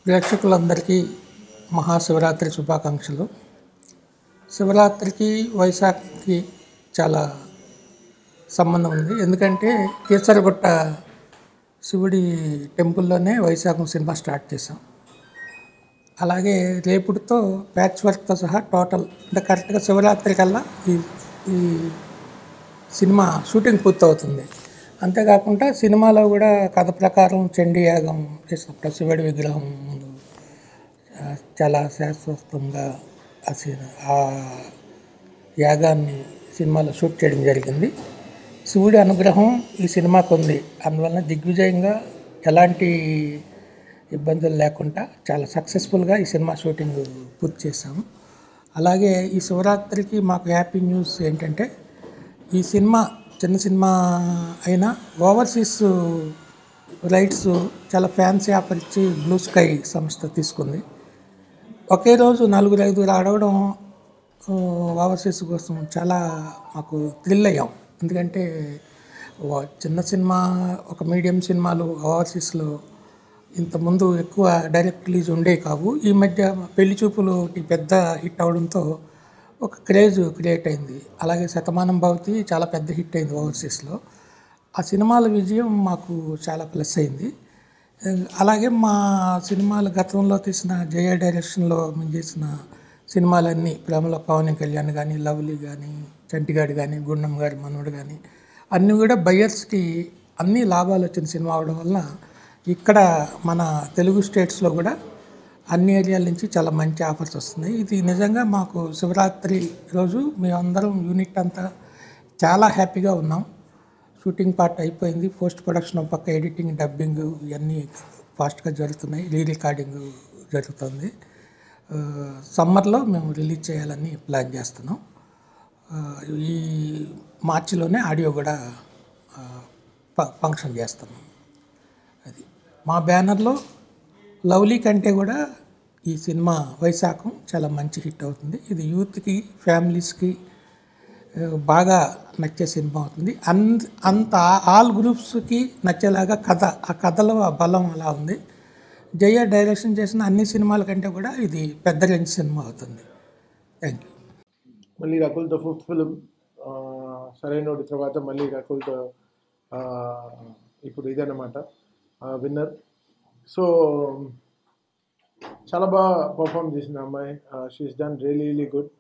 ప్రేక్షకులందరికీ మహాశివరాత్రి శుభాకాంక్షలు శివరాత్రికి వైశాఖకి చాలా సంబంధం ఉంది ఎందుకంటే కీసరగుట్ట శివుడి టెంపుల్లోనే వైశాఖం సినిమా స్టార్ట్ చేసాం అలాగే రేపుడితో ప్యాచ్ వర్క్తో సహా టోటల్ అంటే కరెక్ట్గా శివరాత్రి కల్లా ఈ ఈ సినిమా షూటింగ్ పూర్తవుతుంది అంతేకాకుండా సినిమాలో కూడా కథ ప్రకారం చండీ యాగం చేసినప్పుడు శివుడి విగ్రహం ముందు ఆ, చాలా శాశ్వతంగా ఆ సీన్- ఆ యాగాన్ని సినిమాలో షూట్ చేయడం జరిగింది శివుడి అనుగ్రహం ఈ సినిమాకు ఉంది అందువలన దిగ్విజయంగా ఎలాంటి ఇబ్బందులు లేకుండా చాలా సక్సెస్ఫుల్గా ఈ సినిమా షూటింగ్ పూర్తి చేశాము అలాగే ఈ శివరాత్రికి మాకు హ్యాపీ న్యూస్ ఏంటంటే ఈ సినిమా చిన్న సినిమా అయినా ఓవర్సీస్ రైట్స్ చాలా ఫ్యాన్సీ ఆఫర్ ఇచ్చి బ్లూ స్కై సంస్థ తీసుకుంది ఒకే రోజు నలుగురు ఐదుగురు అడగడం ఆ, ఓవర్సీస్ కోసం చాలా మాకు థ్రిల్ అయ్యాం ఎందుకంటే వా- చిన్న సినిమా ఒక మీడియం సినిమాలు ఓవర్సీస్లో ఇంతకుముందు ఎక్కువ డైరెక్ట్ రిలీజ్ ఉండేవి కావు ఈ మధ్య పెళ్లి చూపులు ఒకటి పెద్ద హిట్ అవడంతో ఒక క్రేజ్ క్రియేట్ అయింది అలాగే శతమానం భవతి చాలా పెద్ద హిట్ అయింది ఓవర్సీస్లో ఆ సినిమాల విజయం మాకు చాలా ప్లస్ అయింది అలాగే మా సినిమాలు గతంలో తీసిన జయ డైరెక్షన్లో మేము చేసిన సినిమాలన్నీ ప్రేమలో పవన్ కళ్యాణ్ కానీ లవ్లీ కానీ చంటిగాడు కానీ గుండం గారి మనోడు కానీ అన్నీ కూడా బయ్యర్స్కి అన్ని లాభాలు వచ్చిన సినిమా అవడం వల్ల ఇక్కడ మన తెలుగు స్టేట్స్లో కూడా అన్ని ఏరియాల నుంచి చాలా మంచి ఆఫర్స్ వస్తున్నాయి ఇది నిజంగా మాకు శివరాత్రి రోజు మేమందరం యూనిట్ అంతా చాలా హ్యాపీగా ఉన్నాం షూటింగ్ పార్ట్ అయిపోయింది పోస్ట్ ప్రొడక్షన్ ఒక పక్క ఎడిటింగ్ డబ్బింగ్ ఇవన్నీ ఫాస్ట్గా జరుగుతున్నాయి రీ రికార్డింగ్ జరుగుతుంది ఆ, సమ్మర్లో మేము రిలీజ్ చేయాలని ప్లాన్ చేస్తున్నాం ఆ, ఈ మార్చిలోనే ఆడియో కూడా ఆ, ఫ- ఫంక్షన్ చేస్తున్నాం అది మా బ్యానర్లో లవ్లీ కంటే కూడా ఈ సినిమా వైశాఖం చాలా మంచి హిట్ అవుతుంది ఇది యూత్కి ఫ్యామిలీస్కి ఆ, బాగా నచ్చే సినిమా అవుతుంది అన్ అంత ఆల్ గ్రూప్స్కి నచ్చేలాగా కథ ఆ కథలో ఆ బలం అలా ఉంది జయ డైరెక్షన్ చేసిన అన్ని సినిమాల కంటే కూడా ఇది పెద్ద రేంజ్ సినిమా అవుతుంది థ్యాంక్ యూ మళ్ళీ రకుల్తో ఫిఫ్త్ ఫిలిం సరైనోడి తర్వాత మళ్ళీ రకుల్తో ఆ, ఇప్పుడు ఇదన్నమాట విన్నర్ సో చాలా బాగా పర్ఫామ్ చేసింది ఆ అమ్మాయి she is done really really good